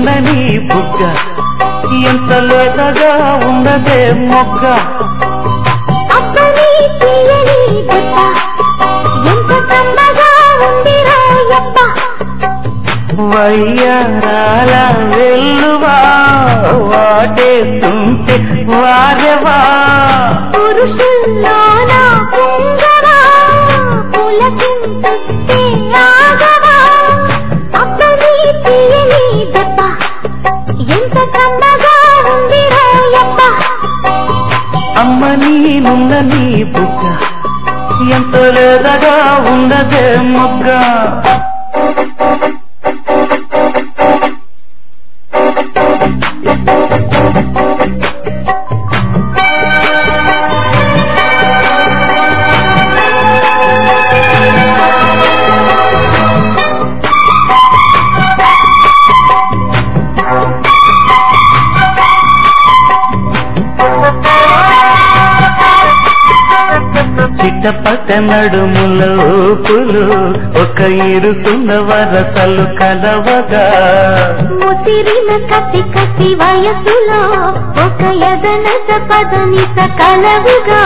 నీనుందని బుగ్గ ఎంత లేతగా ఉన్నదే మొగ్గ అప్పని తీయని దెబ్బ ఎంత కమ్మగా ఉంది రాయప్ప వయ్యారాల వెల్లువా వాటేస్తుంటే వారెవా పురుషుల్లోన పుంగవా పులకింతస్తే ఆగవా అప్పని తీయని దెబ్బ ఎంత కమ్మగా ఉంది రాయప్ప అమ్మ నీనుందని బుగ్గ ఎంత లేదగా ఉన్నదే మొగ్గ చిట్టపక్క నడుముల ఊపులు ఒక ఇరుసున్న వరసలు కలవగా ముసిరిన కసి కసి వయసులో ఒక యదనత పదనిత కలవుగా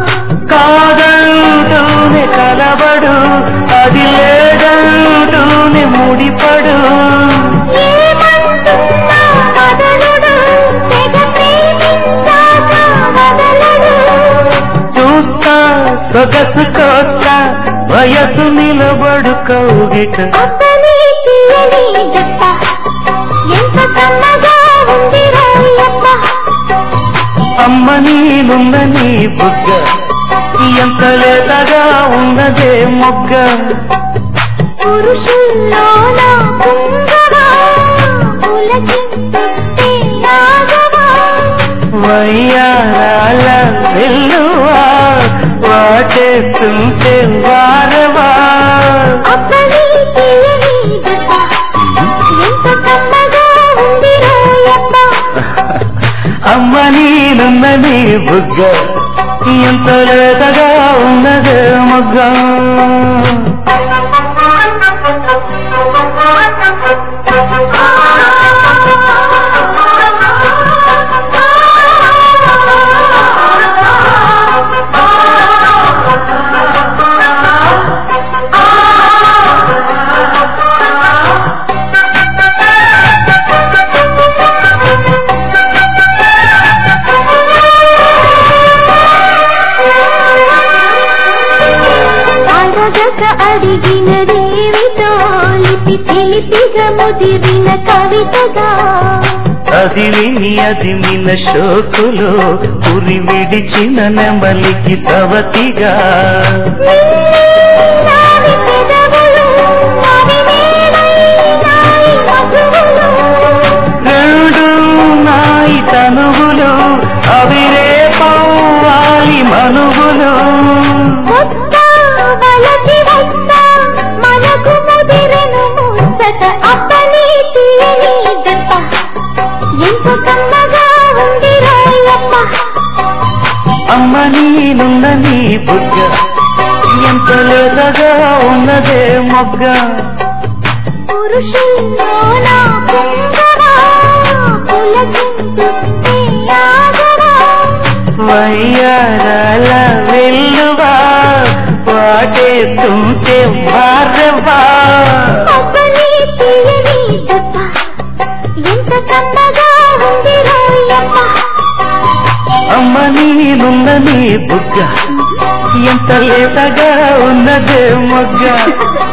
కాదంటూనే కలబడు అది లేదంటూనే ముడిపడు ఏమంటున్నా వదలుడు తెగ ప్రేమించాక వదలడు చూస్తా సొగసు కోస్త వయసు నిలబడు కౌగిట అతని తీయని దత్త ఎంత కమ్మగా ఉంది రాయప్ప అమ్మ నీనుందని బుగ్గ ఎంత లేతగా ఉన్నదే మొగ్గ పురుషుల్లోన పుంగవా పులకింతస్తే ఆగవా వయ్యారాల వెల్లువా వాటేస్తుంటే వారవా అప్పని తీయని దత్త ఎంత కమ్మగా ఉంది రాయప్ప అమ్మ నీనున్నది బుగ్గ ఎంత లేతగా ఉన్నదే మొగ్గ అరగక అడిగినదేమిటో లిపి చిలిపిగా ముదిరిన కవితగా అది విని అది మిన శోకులు పురి విడిచిన నెమలికి సవతిగా నావి పెదవులు నావి వేళైనాయి మధువులు రెండు నాయి తనువులు అవి రేపవ్వాలి మనువులు కొత్త వలసి వస్త మనకు ముదిరెను ముచ్చట అప్పని తీయని దెబ్బ ఎంత కమ్మగా ఉంది రాయప్ప అమ్మ నీనున్నది బుగ్గ ఎంత లేదగా ఉన్నదే మొగ్గ పురుషుల్లోన పుంగవా పులకింతుస్తే ఆగవా వయ్యారాల వెల్లువా వాటేస్తుంటే వారవా అప్పని తీయని దెబ్బ ఎంత కమ్మగా ఉంది రాయప్ప అమ్మ నీనున్నది బుగ్గ ఎంత లేతగా ఉన్నదే మొగ్గ